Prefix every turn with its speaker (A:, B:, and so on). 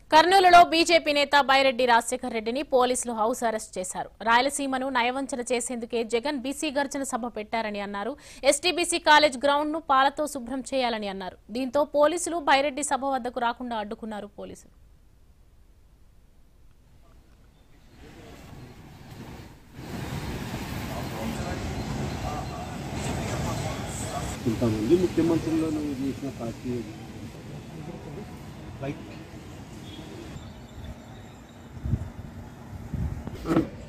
A: కర్నూలులో బీజేపీ నేత బైరెడ్డి రాజశేఖర్ రెడ్డిని పోలీసులు హౌస్ అరెస్ట్ చేశారు రాయలసీమను నయవంచన చేసేందుకే జగన్ బీసీ గర్జన సభ పెట్టారని అన్నారు ఎస్టీబీసీ కాలేజ్ గ్రౌండ్ ను పాలతో శుభ్రం చేయాలని అన్నారు దీంతో పోలీసులు బైరెడ్డి సభ వద్దకు రాకుండా అడ్డుకున్నారు పోలీసులు
B: ఇంతమంది ముఖ్యమంత్రుల్లో నువ్వు చేసిన పార్టీ ఏది? రైట్